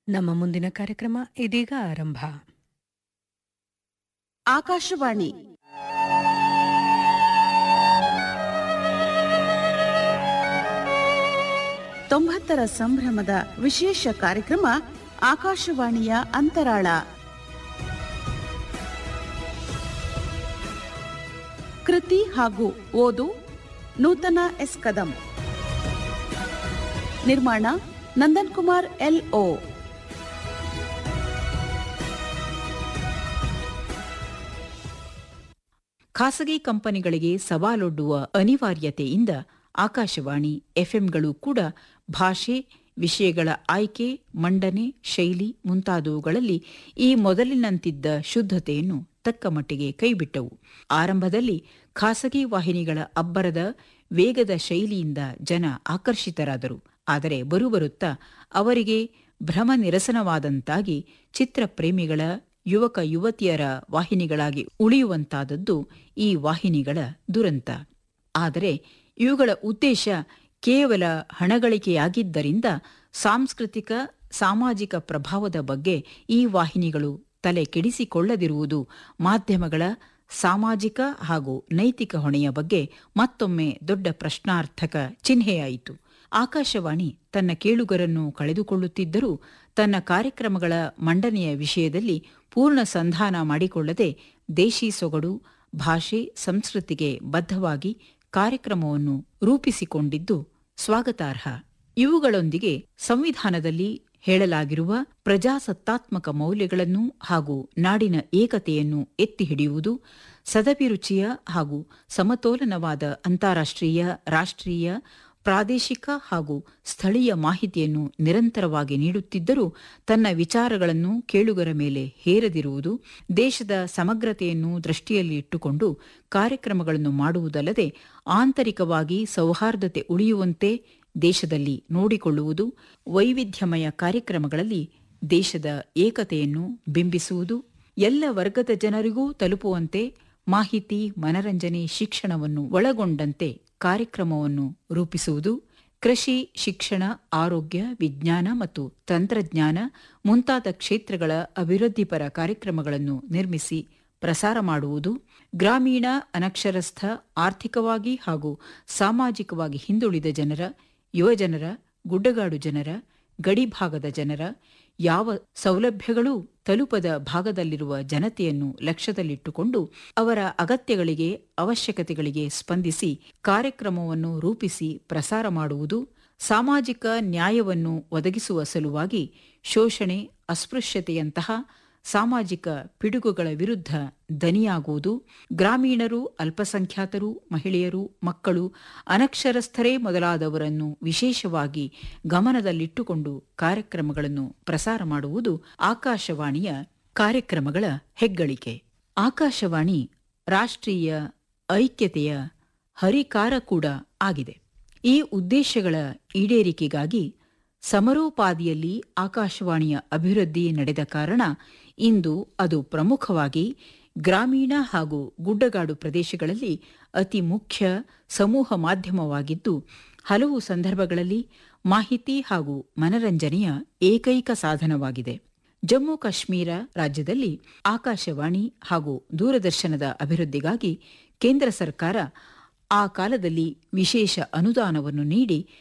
ನಮ್ಮ ಮುಂದಿನ ಕಾರ್ಯಕ್ರಮ ಇದೀಗ ಆರಂಭ ಆಕಾಶವಾಣಿ ತೊಂಬತ್ತರ ಸಂಭ್ರಮದ ವಿಶೇಷ ಕಾರ್ಯಕ್ರಮ ಆಕಾಶವಾಣಿಯ ಅಂತರಾಳ ಕೃತಿ ಹಾಗೂ ಓದು ನೂತನ ಎಸ್ ಕದಂ ನಿರ್ಮಾಣ ನಂದನ್ ಕುಮಾರ್ ಎಲ್ ಓ ಖಾಸಗಿ ಕಂಪನಿಗಳಿಗೆ ಸವಾಲೊಡ್ಡುವ ಅನಿವಾರ್ಯತೆಯಿಂದ ಆಕಾಶವಾಣಿ ಎಫ್ಎಂಗಳು ಕೂಡ ಭಾಷೆ ವಿಷಯಗಳ ಆಯ್ಕೆ ಮಂಡನೆ ಶೈಲಿ ಮುಂತಾದವುಗಳಲ್ಲಿ ಈ ಮೊದಲಿನಂತಿದ್ದ ಶುದ್ಧತೆಯನ್ನು ತಕ್ಕ ಮಟ್ಟಿಗೆ ಕೈಬಿಟ್ಟವು ಆರಂಭದಲ್ಲಿ ಖಾಸಗಿ ವಾಹಿನಿಗಳ ಅಬ್ಬರದ ವೇಗದ ಶೈಲಿಯಿಂದ ಜನ ಆಕರ್ಷಿತರಾದರು ಆದರೆ ಬರುಬರುತ್ತಾ ಅವರಿಗೆ ಭ್ರಮ ನಿರಸನವಾದಂತಾಗಿ ಚಿತ್ರಪ್ರೇಮಿಗಳ ಯುವಕ ಯುವತಿಯರ ವಾಹಿನಿಗಳಾಗಿ ಉಳಿಯುವಂತಾದದ್ದು ಈ ವಾಹಿನಿಗಳ ದುರಂತ ಆದರೆ ಇವುಗಳ ಉದ್ದೇಶ ಕೇವಲ ಹಣಗಳಿಕೆಯಾಗಿದ್ದರಿಂದ ಸಾಂಸ್ಕೃತಿಕ ಸಾಮಾಜಿಕ ಪ್ರಭಾವದ ಬಗ್ಗೆ ಈ ವಾಹಿನಿಗಳು ತಲೆ ಕೆಡಿಸಿಕೊಳ್ಳದಿರುವುದು ಮಾಧ್ಯಮಗಳ ಸಾಮಾಜಿಕ ಹಾಗೂ ನೈತಿಕ ಹೊಣೆಯ ಬಗ್ಗೆ ಮತ್ತೊಮ್ಮೆ ದೊಡ್ಡ ಪ್ರಶ್ನಾರ್ಥಕ ಚಿಹ್ನೆಯಾಯಿತು ಆಕಾಶವಾಣಿ ತನ್ನ ಕೇಳುಗರನ್ನು ಕಳೆದುಕೊಳ್ಳುತ್ತಿದ್ದರೂ ತನ್ನ ಕಾರ್ಯಕ್ರಮಗಳ ಮಂಡನೆಯ ವಿಷಯದಲ್ಲಿ ಪೂರ್ಣ ಸಂಧಾನ ಮಾಡಿಕೊಳ್ಳದೆ ದೇಶಿ ಸೊಗಡು ಭಾಷೆ ಸಂಸ್ಕೃತಿಗೆ ಬದ್ಧವಾಗಿ ಕಾರ್ಯಕ್ರಮವನ್ನು ರೂಪಿಸಿಕೊಂಡಿದ್ದು ಸ್ವಾಗತಾರ್ಹ ಇವುಗಳೊಂದಿಗೆ ಸಂವಿಧಾನದಲ್ಲಿ ಹೇಳಲಾಗಿರುವ ಪ್ರಜಾಸತ್ತಾತ್ಮಕ ಮೌಲ್ಯಗಳನ್ನು ಹಾಗೂ ನಾಡಿನ ಏಕತೆಯನ್ನು ಎತ್ತಿ ಹಿಡಿಯುವುದು ಸದಭಿರುಚಿಯ ಹಾಗೂ ಸಮತೋಲನವಾದ ಅಂತಾರಾಷ್ಟ್ರೀಯ ರಾಷ್ಟ್ರೀಯ ಪ್ರಾದೇಶಿಕ ಹಾಗೂ ಸ್ಥಳೀಯ ಮಾಹಿತಿಯನ್ನು ನಿರಂತರವಾಗಿ ನೀಡುತ್ತಿದ್ದರೂ ತನ್ನ ವಿಚಾರಗಳನ್ನು ಕೇಳುಗರ ಮೇಲೆ ಹೇರದಿರುವುದು ದೇಶದ ಸಮಗ್ರತೆಯನ್ನು ದೃಷ್ಟಿಯಲ್ಲಿ ಇಟ್ಟುಕೊಂಡು ಕಾರ್ಯಕ್ರಮಗಳನ್ನು ಮಾಡುವುದಲ್ಲದೆ ಆಂತರಿಕವಾಗಿ ಸೌಹಾರ್ದತೆ ಉಳಿಯುವಂತೆ ದೇಶದಲ್ಲಿ ನೋಡಿಕೊಳ್ಳುವುದು ವೈವಿಧ್ಯಮಯ ಕಾರ್ಯಕ್ರಮಗಳಲ್ಲಿ ದೇಶದ ಏಕತೆಯನ್ನು ಬಿಂಬಿಸುವುದು ಎಲ್ಲ ವರ್ಗದ ಜನರಿಗೂ ತಲುಪುವಂತೆ ಮಾಹಿತಿ ಮನರಂಜನೆ ಶಿಕ್ಷಣವನ್ನು ಒಳಗೊಂಡಂತೆ ಕಾರ್ಯಕ್ರಮವನ್ನು ರೂಪಿಸುವುದು ಕೃಷಿ ಶಿಕ್ಷಣ ಆರೋಗ್ಯ ವಿಜ್ಞಾನ ಮತ್ತು ತಂತ್ರಜ್ಞಾನ ಮುಂತಾದ ಕ್ಷೇತ್ರಗಳ ಅಭಿವೃದ್ಧಿಪರ ಕಾರ್ಯಕ್ರಮಗಳನ್ನು ನಿರ್ಮಿಸಿ ಪ್ರಸಾರ ಮಾಡುವುದು ಗ್ರಾಮೀಣ ಅನಕ್ಷರಸ್ಥ ಆರ್ಥಿಕವಾಗಿ ಹಾಗೂ ಸಾಮಾಜಿಕವಾಗಿ ಹಿಂದುಳಿದ ಜನರ ಯುವಜನರ ಗುಡ್ಡಗಾಡು ಜನರ ಗಡಿಭಾಗದ ಜನರ ಯಾವ ಸೌಲಭ್ಯಗಳೂ ತಲುಪದ ಭಾಗದಲ್ಲಿರುವ ಜನತೆಯನ್ನು ಲಕ್ಷ್ಯದಲ್ಲಿಟ್ಟುಕೊಂಡು ಅವರ ಅಗತ್ಯಗಳಿಗೆ ಅವಶ್ಯಕತೆಗಳಿಗೆ ಸ್ಪಂದಿಸಿ ಕಾರ್ಯಕ್ರಮವನ್ನು ರೂಪಿಸಿ ಪ್ರಸಾರ ಮಾಡುವುದು ಸಾಮಾಜಿಕ ನ್ಯಾಯವನ್ನು ಒದಗಿಸುವ ಸಲುವಾಗಿ ಶೋಷಣೆ ಅಸ್ಪೃಶ್ಯತೆಯಂತಹ ಸಾಮಾಜಿಕ ಪಿಡುಗುಗಳ ವಿರುದ್ಧ ದನಿಯಾಗುವುದು ಗ್ರಾಮೀಣರು ಅಲ್ಪಸಂಖ್ಯಾತರು ಮಹಿಳೆಯರು ಮಕ್ಕಳು ಅನಕ್ಷರಸ್ಥರೇ ಮೊದಲಾದವರನ್ನು ವಿಶೇಷವಾಗಿ ಗಮನದಲ್ಲಿಟ್ಟುಕೊಂಡು ಕಾರ್ಯಕ್ರಮಗಳನ್ನು ಪ್ರಸಾರ ಮಾಡುವುದು ಆಕಾಶವಾಣಿಯ ಕಾರ್ಯಕ್ರಮಗಳ ಹೆಗ್ಗಳಿಕೆ ಆಕಾಶವಾಣಿ ರಾಷ್ಟ್ರೀಯ ಐಕ್ಯತೆಯ ಹರಿಕಾರ ಕೂಡ ಆಗಿದೆ ಈ ಉದ್ದೇಶಗಳ ಈಡೇರಿಕೆಗಾಗಿ ಸಮರೋಪಾದಿಯಲ್ಲಿ ಆಕಾಶವಾಣಿಯ ಅಭಿವೃದ್ಧಿ ನಡೆದ ಕಾರಣ ಇಂದು ಅದು ಪ್ರಮುಖವಾಗಿ ಗ್ರಾಮೀಣ ಹಾಗೂ ಗುಡ್ಡಗಾಡು ಪ್ರದೇಶಗಳಲ್ಲಿ ಅತಿ ಮುಖ್ಯ ಸಮೂಹ ಮಾಧ್ಯಮವಾಗಿದ್ದು ಹಲವು ಸಂದರ್ಭಗಳಲ್ಲಿ ಮಾಹಿತಿ ಹಾಗೂ ಮನರಂಜನೆಯ ಏಕೈಕ ಸಾಧನವಾಗಿದೆ ಜಮ್ಮು ಕಾಶ್ಮೀರ ರಾಜ್ಯದಲ್ಲಿ ಆಕಾಶವಾಣಿ ಹಾಗೂ ದೂರದರ್ಶನದ ಅಭಿವೃದ್ಧಿಗಾಗಿ ಕೇಂದ್ರ ಸರ್ಕಾರ ಆ ಕಾಲದಲ್ಲಿ ವಿಶೇಷ ಅನುದಾನವನ್ನು ನೀಡಿ